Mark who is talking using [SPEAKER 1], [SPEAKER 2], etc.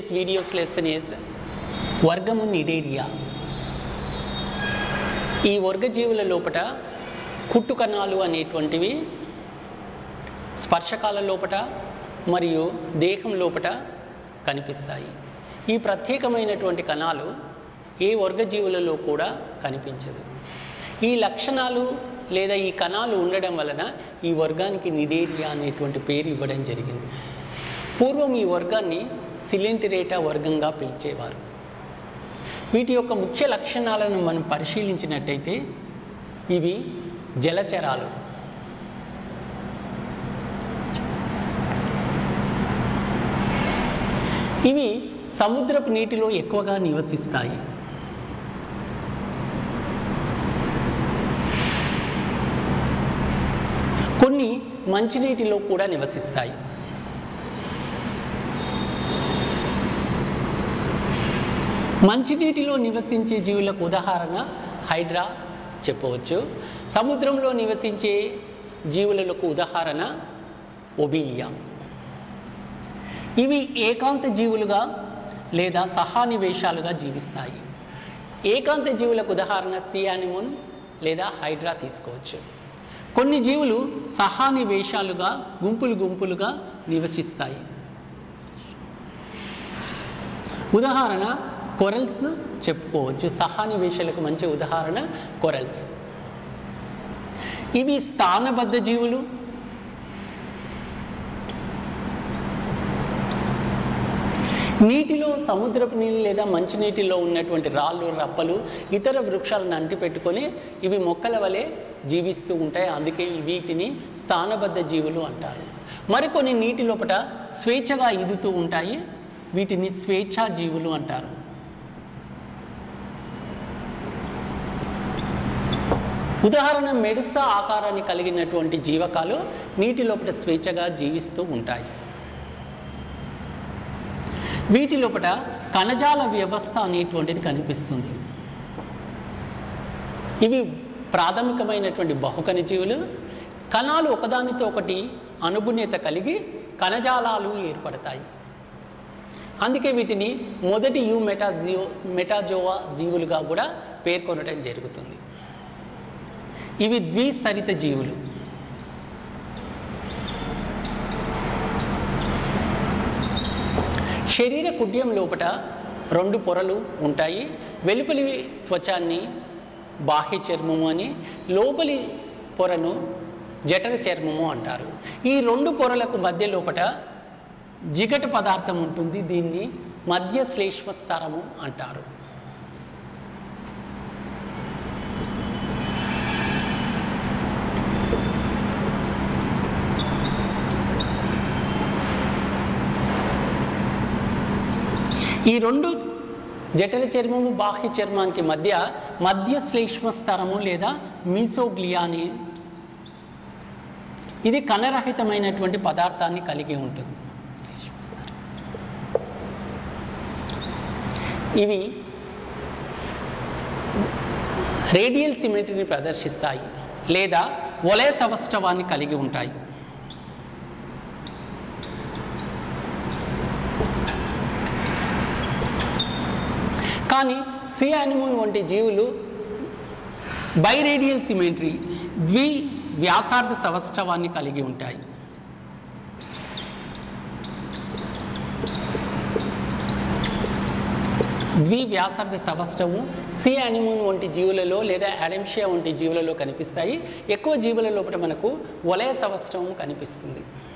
[SPEAKER 1] Today's videos lesson is వర్గము Cnidaria ఈ వర్గజీవుల లోపట కుట్టు కణాలు అనేటువంటివి స్పర్శకాల లోపట మరియు దేహం లోపట కనిపిస్తాయి ఈ ప్రత్యేకమైనటువంటి కణాలు ఏ వర్గజీవులలో కూడా కనిపించదు ఈ లక్షణాలు లేదా ఈ కణాలు ఉండడం వలన ఈ వర్గానికి నిడేరియా అనేటువంటి పేరు ఇవ్వడం జరిగింది పూర్వం ఈ వర్గాన్ని సిలింటిరేటా వర్గంగా పిలిచేవారు వీటి యొక్క ముఖ్య లక్షణాలను మనం పరిశీలించినట్టయితే ఇవి జలచరాలు ఇవి సముద్రపు నీటిలో ఎక్కువగా నివసిస్తాయి కొన్ని మంచినీటిలో కూడా నివసిస్తాయి మంచినీటిలో నివసించే జీవులకు ఉదాహరణ హైడ్రా చెప్పవచ్చు సముద్రంలో నివసించే జీవులకు ఉదాహరణ ఒబీలియా ఇవి ఏకాంత జీవులుగా లేదా సహానివేశాలుగా జీవిస్తాయి ఏకాంత జీవులకు ఉదాహరణ సియానిమున్ లేదా హైడ్రా తీసుకోవచ్చు కొన్ని జీవులు సహానివేశాలుగా గుంపులు గుంపులుగా నివసిస్తాయి ఉదాహరణ కొరల్స్ చెప్పుకోవచ్చు సహానివేశాలకు మంచి ఉదాహరణ కొరల్స్ ఇవి స్థానబద్ధ జీవులు నీటిలో సముద్రపు నీళ్ళు లేదా మంచినీటిలో ఉన్నటువంటి రాళ్ళు రప్పలు ఇతర వృక్షాలను అంటిపెట్టుకొని ఇవి మొక్కల వలె జీవిస్తూ ఉంటాయి అందుకే వీటిని స్థానబద్ధ జీవులు అంటారు మరికొన్ని నీటి లోపల స్వేచ్ఛగా ఈదుతూ ఉంటాయి వీటిని స్వేచ్ఛా జీవులు అంటారు ఉదాహరణ మెడుసా ఆకారాన్ని కలిగినటువంటి జీవకాలు నీటి లోపల స్వేచ్ఛగా జీవిస్తూ ఉంటాయి వీటి లోపల కణజాల వ్యవస్థ అనేటువంటిది కనిపిస్తుంది ఇవి ప్రాథమికమైనటువంటి బహుకణ జీవులు కణాలు ఒకదానితో ఒకటి అనుగుణ్యత కలిగి కణజాలాలు ఏర్పడతాయి అందుకే వీటిని మొదటి యు మెటాజియో మెటాజోవా జీవులుగా కూడా పేర్కొనడం జరుగుతుంది ఇవి ద్విస్తరిత జీవులు శరీర కుడ్యం లోపల రెండు పొరలు ఉంటాయి వెలుపలి త్వచాన్ని బాహ్య చర్మము అని లోపలి పొరను జఠర చర్మము అంటారు ఈ రెండు పొరలకు మధ్య లోపల జిగట పదార్థం ఉంటుంది దీన్ని మధ్య శ్లేష్మ స్తరము అంటారు ఈ రెండు జఠర చర్మము బాహ్య చర్మానికి మధ్య మధ్య శ్లేష్మ స్తరము లేదా మీసోగ్లియా అని ఇది కణరహితమైనటువంటి పదార్థాన్ని కలిగి ఉంటుంది శ్లేష్మ స్తరం. ఇవి రేడియల్ సిమెట్రీని ప్రదర్శిస్తాయి లేదా వలయ సవష్టవాన్ని కలిగి ఉంటాయి కానీ సి యానిమోన్ వంటి జీవులు బైరేడియల్ సిమెట్రీ ద్వి వ్యాసార్థ సవష్టవాన్ని కలిగి ఉంటాయి ద్వి వ్యాసార్థ సవష్టము సి యానిమోన్ వంటి జీవులలో లేదా అడెంషియా వంటి జీవులలో కనిపిస్తాయి ఎక్కువ జీవుల లోపల మనకు వలయ సవష్టము కనిపిస్తుంది